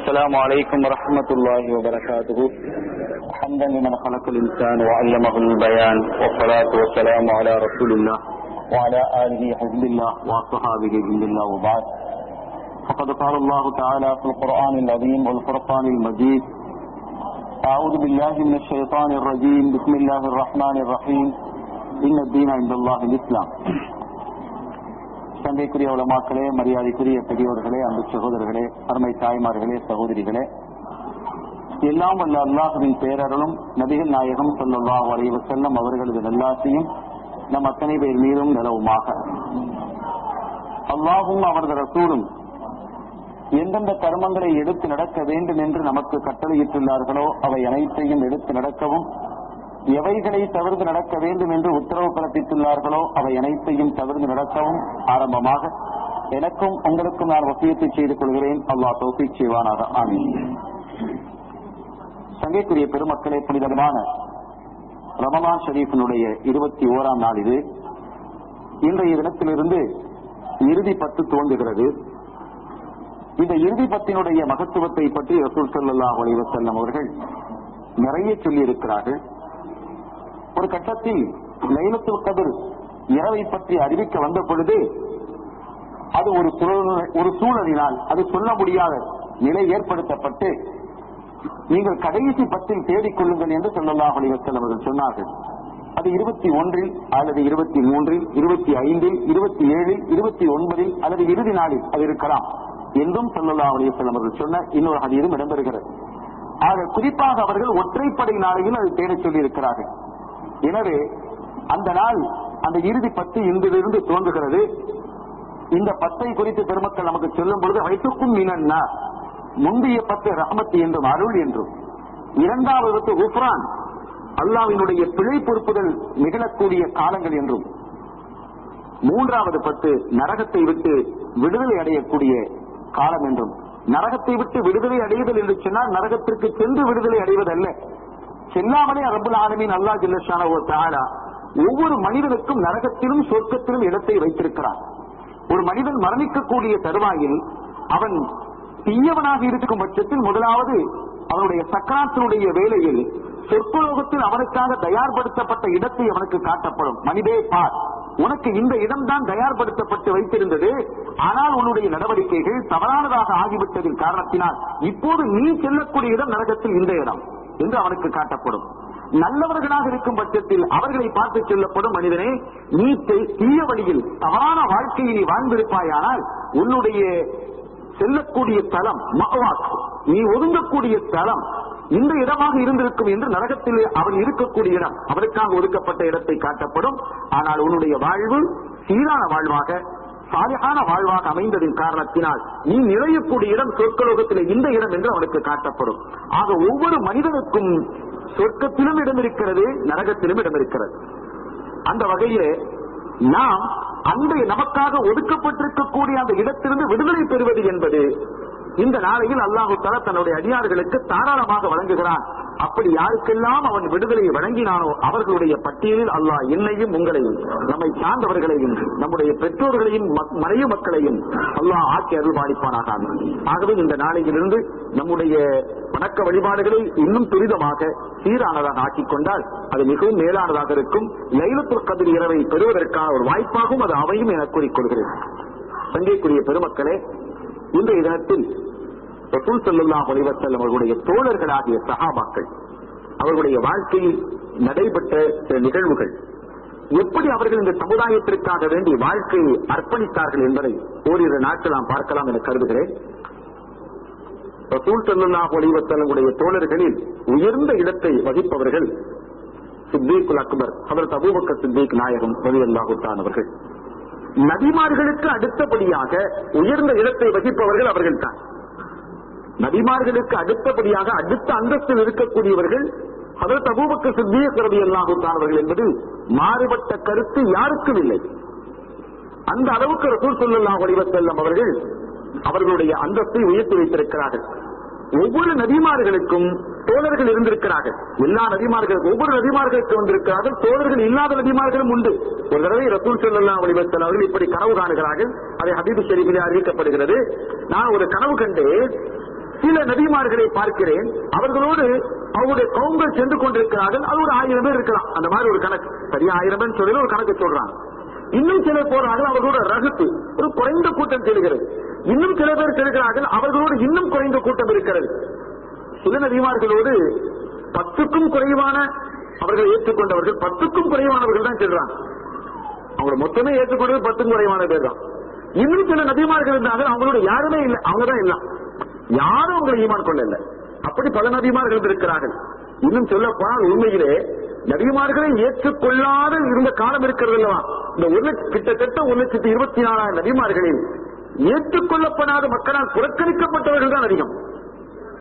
السلام عليكم ورحمة الله وبركاته حمدا لمن خلق الإنسان وعلمه البيان والصلاة والسلام على رسول الله وعلى آله حزب الله وصحابه حزب الله وبعد فقد قال الله تعالى في القرآن العظيم والفرقان المجيد أعوذ بالله من الشيطان الرجيم بسم الله الرحمن الرحيم إن الدين عند الله الإسلام சங்கைக்குரிய உலமாக்களே மரியாதைக்குரிய பெரியவர்களே அன்பு சகோதரர்களே அருமை தாய்மார்களே சகோதரிகளே எல்லாம் வல்ல அல்லாஹுவின் பேரருளும் நபிகள் நாயகம் ஸல்லல்லாஹு அலைஹி வஸல்லம் அவர்களது நல்லாசையும் நம் அத்தனை பேர் மீதும் நிலவுமாக அல்லாஹும் அவரது ரசூலும் எந்தெந்த கர்மங்களை எடுத்து நடக்க வேண்டும் என்று நமக்கு கட்டளையிட்டுள்ளார்களோ அவை அனைத்தையும் எடுத்து நடக்கவும் எவைகளை தவிர்த்து நடக்க வேண்டும் என்று உத்தரவு பிறப்பித்துள்ளார்களோ அவை அனைத்தையும் தவிர்த்து நடக்கவும் ஆரம்பமாக எனக்கும் உங்களுக்கும் நான் வசியத்தை செய்து கொள்கிறேன் அல்லாஹ் தௌஃபீக் செய்வானாக ஆமீன் சங்கைக்குரிய பெருமக்களே புனிதமான ரமலான் ஷரீஃபினுடைய இருபத்தி ஓராம் நாள் இது இன்றைய தினத்திலிருந்து இறுதி பத்து தோன்றுகிறது இந்த இறுதி பத்தினுடைய மகத்துவத்தை பற்றி ரசூல் ஸல்லல்லாஹு அலைஹி வஸல்லம் அவர்கள் நிறைய சொல்லியிருக்கிறார்கள் ஒரு கட்டத்தில் லைலத்துல் கதிர் இரவை பற்றி அறிவிக்க வந்த பொழுது அது ஒரு சூழல்- ஒரு சூழலினால் அது சொல்ல முடியாத நிலை ஏற்படுத்தப்பட்டு நீங்கள் கடைசி பத்தில் தேடிக் கொள்ளுங்கள் என்று ஸல்லல்லாஹு அலைஹி வஸல்லம் அவர்கள் சொன்னார்கள் அது இருபத்தி ஒன்றில் அல்லது இருபத்தி மூன்றில் இருபத்தி ஐந்தில் இருபத்தி ஏழில் இருபத்தி ஒன்பதில் அல்லது இறுதி நாளில் அது இருக்கலாம் என்றும் ஸல்லல்லாஹு அலைஹி வஸல்லம் அவர்கள் சொன்ன இன்னொரு ஹதீரும் இடம்பெறுகிறது ஆக குறிப்பாக அவர்கள் ஒற்றைப்படை நாளையில் அது தேடச் சொல்லியிருக்கிறார்கள் எனவே அந்த நாள் அந்த இறுதி பத்து இன்றிலிருந்து தோன்றுகிறது இந்த பத்தை குறித்து பெருமக்கள் நமக்கு சொல்லும் பொழுது வைத்துக்கும் மீனன்னா முந்தைய பத்து ரஹமத்து என்றும் அருள் என்றும் இரண்டாவது பத்து உஃப்ரான் அல்லாவினுடைய பிழை பொறுப்புகள் நிகழக்கூடிய காலங்கள் என்றும் மூன்றாவது பத்து நரகத்தை விட்டு விடுதலை அடையக்கூடிய காலம் என்றும் நரகத்தை விட்டு விடுதலை அடையுதல் என்று சொன்னால் நரகத்திற்கு சென்று விடுதலை அடைவதல்ல செல்லாமலே ரப்புல் ஆலமீன் அல்லாஹ் ஜல்லஷான ஒரு தாலா ஒவ்வொரு மனிதனுக்கும் நரகத்திலும் சொர்க்கத்திலும் இடத்தை வைத்திருக்கிறார் ஒரு மனிதன் மரணிக்கக்கூடிய தருவாயில் அவன் தீயவனாக இருக்கும் பட்சத்தில் முதலாவது அவனுடைய சக்கராத்தினுடைய வேலையில் சொற்பலோகத்தில் அவனுக்காக தயார்படுத்தப்பட்ட இடத்தை அவனுக்கு காட்டப்படும் மனிதே பார் உனக்கு இந்த இடம்தான் தயார்படுத்தப்பட்டு வைத்திருந்தது ஆனால் உன்னுடைய நடவடிக்கைகள் தவறானதாக ஆகிவிட்டதின் காரணத்தினால் இப்போது நீ செல்லக்கூடிய இடம் நரகத்தில் இந்த இடம் என்று அவனுக்கு காட்டப்படும் நல்லவர்களாக இருக்கும் பட்சத்தில் அவர்களை பார்த்து சொல்லப்படும் மனிதனே நீ தீ- தீய வழியில் தவறான வாழ்க்கையை நீ வாழ்ந்திருப்பாயானால் உன்னுடைய செல்லக்கூடிய தலம் மகவாக் நீ ஒதுங்கக்கூடிய தலம் இந்த இடமாக இருந்திருக்கும் என்று நரகத்தில் அவன் இருக்கக்கூடிய இடம் அவனுக்காக ஒதுக்கப்பட்ட இடத்தை காட்டப்படும் ஆனால் உன்னுடைய வாழ்வு சீரான வாழ்வாக சாலிகான வாழ்வாக அமைந்ததின் காரணத்தினால் நீ நிறையக்கூடிய இடம் சொர்க்கலோகத்தில் இந்த இடம் என்று அவனுக்கு காட்டப்படும் ஆக ஒவ்வொரு மனிதனுக்கும் சொர்க்கத்திலும் இடம் இருக்கிறது நரகத்திலும் இடம் இருக்கிறது அந்த வகையிலே நாம் அந்த நமக்காக ஒதுக்கப்பட்டிருக்கக்கூடிய அந்த இடத்திலிருந்து விடுதலை பெறுவது என்பது இந்த நாளையில் அல்லாஹு தஆலா தன்னுடைய அடியார்களுக்கு தாராளமாக வழங்குகிறான் அப்படி யாருக்கெல்லாம் அவன் விடுதலை வழங்கினானோ அவர்களுடைய பட்டியலில் அல்லாஹ் என்னையும் உங்களையும் நம்மை சார்ந்தவர்களையும் நம்முடைய பெற்றோர்களையும் மக்- மனைவி மக்களையும் அல்லாஹ் ஆக்கி அருள் பாலிப்பானாக ஆகவே இந்த நாளையிலிருந்து நம்முடைய வணக்க வழிபாடுகளை இன்னும் துரிதமாக சீரானதாக ஆக்கிக் கொண்டால் அது மிகவும் மேலானதாக இருக்கும் லைலத்துல் கதிர் இரவை பெறுவதற்கான ஒரு வாய்ப்பாகவும் அது அமையும் என கூறிக்கொள்கிறேன் சங்கைக்குரிய பெருமக்களே இன்றைய தினத்தில் ரசூல் ஸல்லல்லாஹு அலைஹி வஸல்லம் அவர்களுடைய தோழர்களாகிய சஹாபாக்கள் அவர்களுடைய வாழ்க்கையில் நடைபெற்ற சில நிகழ்வுகள் எப்படி அவர்கள் இந்த சமுதாயத்திற்காக வேண்டி வாழ்க்கையை அர்ப்பணித்தார்கள் என்பதை ஓரிரு நாட்கள் நாம் பார்க்கலாம் என கருதுகிறேன் ரசூல் ஸல்லல்லாஹு அலைஹி வஸல்லமுடைய தோழர்களில் உயர்ந்த இடத்தை வகிப்பவர்கள் சித்தீக்குல் அக்பர் ஹதரத் அபூபக்கர் சித்திக் நாயகம் ரலியல்லாஹு தான் அவர்கள் நபிமார்களுக்கு அடுத்தபடியாக உயர்ந்த இடத்தை வகிப்பவர்கள் அவர்கள்தான் நபிமார்களுக்கு அடுத்தபடியாக அடுத்த அந்தஸ்தில் இருக்கக்கூடியவர்கள் ஹதரத் அபூபக்கர் சித்திக் ரலியல்லாஹு தான் அவர்கள் என்பது மாறுபட்ட கருத்து யாருக்கும் இல்லை அந்த அளவுக்கு ரசூல் ஸல்லல்லாஹு அலைஹி வஸல்லம் அவர்கள் அவர்களுடைய அந்தஸ்தை உயர்த்தி வைத்திருக்கிறார்கள் ஒவ்வொரு நபிமார்களுக்கும் தோழர்கள் இருந்திருக்கிறார்கள் எல்லா நபிமார்களுக்கும் ஒவ்வொரு நபிமார்களுக்கு வந்திருக்கிறார்கள் தோழர்கள் இல்லாத நபிமார்களும் உண்டு ஒரு தடவை ரசூல் ஸல்லல்லாஹு அலைஹி வஸல்லம் அவர்கள் இப்படி கனவு காணுகிறார்கள் அதை ஹபீபு ஷரீஃபிலே அறிவிக்கப்படுகிறது நான் ஒரு கனவு கண்டு சில நபிமார்களை பார்க்கிறேன் அவர்களோடு அவருடைய கவுங்கள் சென்று கொண்டிருக்கிறார்கள் அது ஒரு ஆயிரம் பேர் இருக்கலாம் அந்த மாதிரி ஒரு கணக்கு சரியா ஆயிரம் பேர் சொல்லி ஒரு கணக்கு சொல்றாங்க இன்னும் சிலர் போறார்கள் அவர்களோட ரகுத்து ஒரு குறைந்த கூட்டம் செல்கிறது இன்னும் சில பேர் செல்கிறார்கள் அவர்களோடு இன்னும் குறைந்த கூட்டம் இருக்கிறது சில நபிமார்களோடு பத்துக்கும் குறைவான அவர்கள் ஏற்றுக்கொண்டவர்கள் பத்துக்கும் குறைவானவர்கள் தான் செல்றாங்க அவங்களை மொத்தமே ஏற்றுக்கொண்டது பத்துக்கும் குறைவான பேர் தான் இன்னும் சில நபிமார்கள் இருந்தார்கள் அவங்களோட யாருமே இல்லை அவங்க தான் இல்லை யாரும் அவங்களை ஈமான் கொள்ள இல்லை அப்படி பல நபிமார்கள் இருக்கிறார்கள் இன்னும் சொல்ல போனால் உண்மையிலே நபிமார்களை ஏற்றுக்கொள்ளாத இருந்த காலம் இருக்கிறது அல்லவா இந்த ஒரு லட்ச- கிட்டத்தட்ட ஒரு லட்சத்தி இருபத்தி நாலாயிரம் நபிமார்களில் ஏற்றுக்கொள்ளப்படாத மக்களால் புறக்கணிக்கப்பட்டவர்கள் தான் அதிகம்